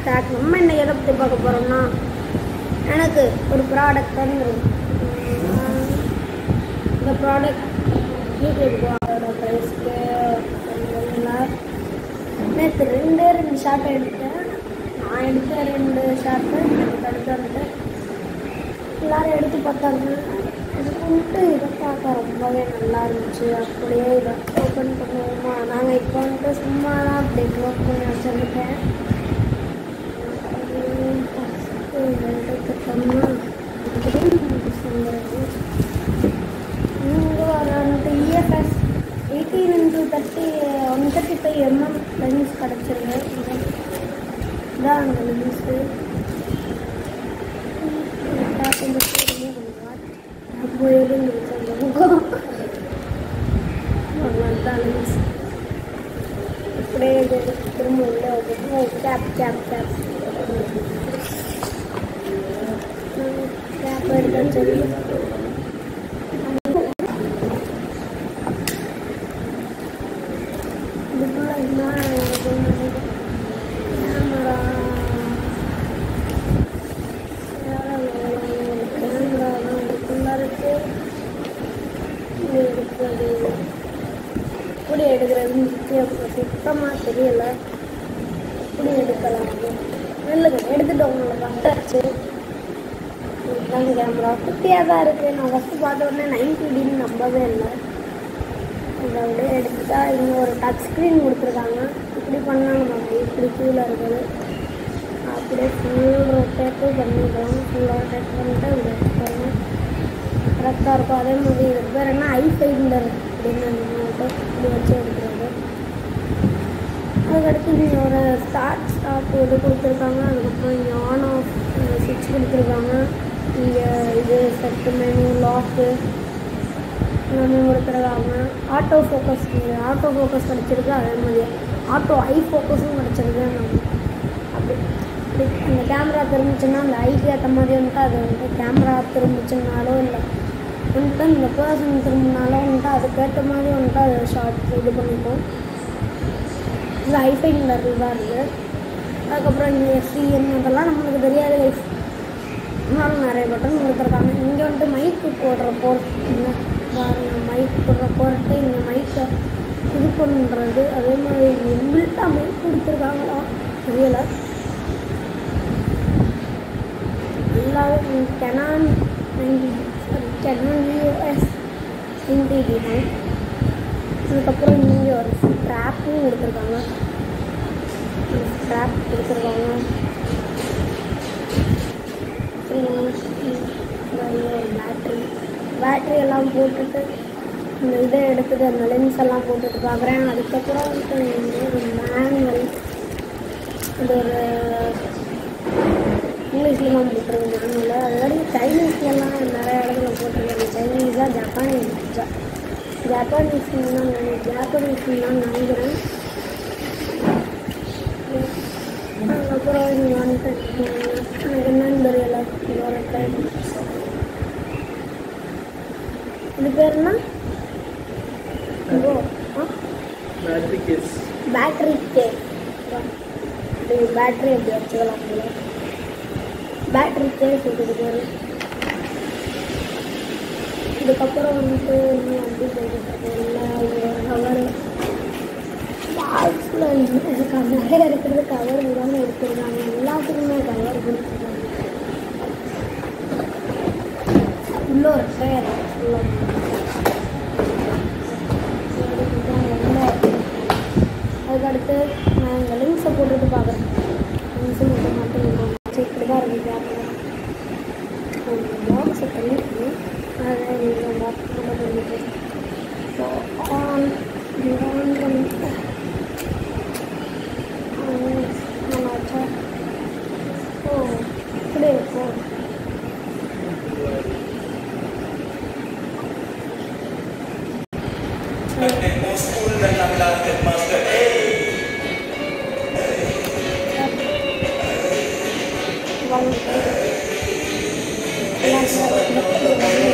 stock நம்ம என்ன எதை பற்றி பார்க்க போகிறோம்னா எனக்கு ஒரு ப்ராடக்ட் வந்துடும் இந்த ப்ராடக்ட் யூடியூப் அதோட ப்ரைஸ்க்கு நேற்று ரெண்டே ரெண்டு ஷார்ட் எடுத்தேன் நான் எடுத்த ரெண்டு ஷார்ட்டு எனக்கு அடுத்து வந்துட்டு எல்லாரும் எடுத்து பார்த்தாங்க எனக்கு வந்துட்டு இதை பார்க்க ரொம்பவே நல்லா இருந்துச்சு அப்படியே இதை ஓப்பன் பண்ணுவோமா நாங்கள் இப்போ வந்துட்டு சும்மா தான் அப்படி க்ளோஸ் பண்ணி வச்சுருக்கேன் எடுத்துட்டோம்னா இங்கே வந்துட்டு EFS eighteen into thirty one thirty five MM lens கிடச்சிருக்கு இதான் அந்த லென்ஸு அப்படியே இது திரும்ப உள்ள வந்துட்டு கேப் கேப் கேப் கேப் எடுத்தா சரி இதுக்குள்ள என்ன கேமரா கேமராலாம் இதுக்குள்ள இருக்கு இது எடுக்கிறது எப்படி எடுக்கிறதுன்னு சுத்தமாக தெரியல எப்படி எடுக்கலாம் நல்லது எடுத்துட்டு உங்களை பார்த்தாச்சு இதுதான் கேமரா குட்டியாக தான் இருக்குது நான் ஃபஸ்ட்டு பார்த்த உடனே நைன்டி டின்னு நம்பவே இல்லை இதை அப்படியே எடுத்துட்டா இங்கே ஒரு டச் ஸ்க்ரீன் கொடுத்துருக்காங்க இப்படி பண்ணாங்க நம்ம இப்படி கீழே இருக்குது அப்படியே ஃபுல் ரொட்டேட்டு பண்ணிக்கலாம் ஃபுல் ரொட்டேட் பண்ணிட்டு இப்படி வச்சுக்கோங்க கரெக்டாக இருக்கும் அதே மாதிரி இது பேர் என்ன ஐ ஃபைண்டர் அப்படின்னு சொல்லிட்டு இப்படி வச்சு எடுக்கிறது அதுக்கடுத்து இங்கே ஒரு ஸ்டார்ட் ஸ்டாப் இது கொடுத்துருக்காங்க அதுக்கப்புறம் இங்கே ஆன் ஆஃப் சுவிட்ச் கொடுத்துருக்காங்க இங்கே இது செட்டு மெனு லாக்கு எல்லாமே கொடுத்துருக்காங்க ஆட்டோ ஃபோக்கஸ் இங்கே ஆட்டோ ஃபோக்கஸ் கிடச்சிருக்கு அதே மாதிரி ஆட்டோ ஐ ஃபோக்கஸும் கிடச்சிருக்கு நம்ம அப்படி அப்படி அந்த கேமரா திரும்பிச்சுன்னா அந்த ஐக்கு ஏற்ற மாதிரி வந்துட்டு அது வந்துட்டு கேமரா திரும்பிச்சுனாலோ இல்லை வந்துட்டு இந்த பர்சன் திரும்பினாலும் வந்துட்டு அதுக்கேற்ற மாதிரி வந்துட்டு அது ஷார்ட் இது பண்ணிக்கும் இது ஐஃபைனில் தான் இருக்குது அதுக்கப்புறம் இங்கே எஸ்சிஎன் அதெல்லாம் நம்மளுக்கு தெரியாது இருந்தாலும் நிறைய பட்டன் கொடுத்துருக்காங்க இங்கே வந்துட்டு மைக்கு போடுற போர்ட் பாருங்க மைக் போடுற போர்ட்டு இங்கே மைக்கை இது பண்ணுறது அதே மாதிரி இன்பில்ட்டாக மைக் கொடுத்துருக்காங்களா தெரியலை எல்லாமே கெனான் சாரி கெனான் யூஎஸ் இன்டிடி தான் அதுக்கப்புறம் இங்கே ஒரு ஸ்ட்ராப்பும் கொடுத்துருக்காங்க ஸ்ட்ராப் கொடுத்துருக்காங்க பேட்ரி பேட்ரி எல்லாம் போட்டுட்டு இந்த இதை எடுத்துட்டு அந்த லென்ஸ் எல்லாம் போட்டுட்டு பார்க்குறேன் அதுக்கப்புறம் வந்து இங்க ஒரு மேனுவல் இது ஒரு இங்கிலீஷ்லாம் போட்டிருக்கு மேனுவல் அதோட சைனீஸ்லாம் நிறைய இடத்துல போட்டிருக்காங்க சைனீஸாக ஜப்பானீஸா ஜப்பானீஸ் தான் ஜாப்பனீஸ் தான் நினைக்கிறேன் அதுக்கப்புறம் இங்கே வந்துட்டு எனக்கு என்னன்னு தெரியல இதோட டைம் இது பேர் என்ன ஓ ஆ பேட்டரி கேஸ் பேட்டரி கேஸ் இது பேட்டரி எப்படி வச்சுக்கலாம் போல பேட்டரி கேஸ் இதுக்கு பேர் இதுக்கப்புறம் வந்துட்டு இன்னும் எப்படி சொல்லிட்டு இல்லை இது ஒரு கவர் பாக்ஸில் நிறைய இருக்கிறது கவர் இல்லாமல் எடுத்துருக்காங்க எல்லாத்துக்குமே கவர் கொடுத்துருக்காங்க உள்ள ஒரு டயர் ஃபுல்லாக அதுக்கடுத்து நான் எங்கள் லிங்க்ஸை போட்டுட்டு பார்க்குறேன் லிங்க்ஸு மட்டும் மட்டும் இருக்கும் சரி இப்படி தான் இருக்குது கேமரா பாக்ஸை பண்ணிட்டு அதை நீங்கள் பாக்ஸ் கூட பண்ணிட்டு ஸோ ஆன் ஆன் பண்ணிட்டு நல்லாச்சா ஓ இப்படி இருக்கும் வாங்க எல்லாம்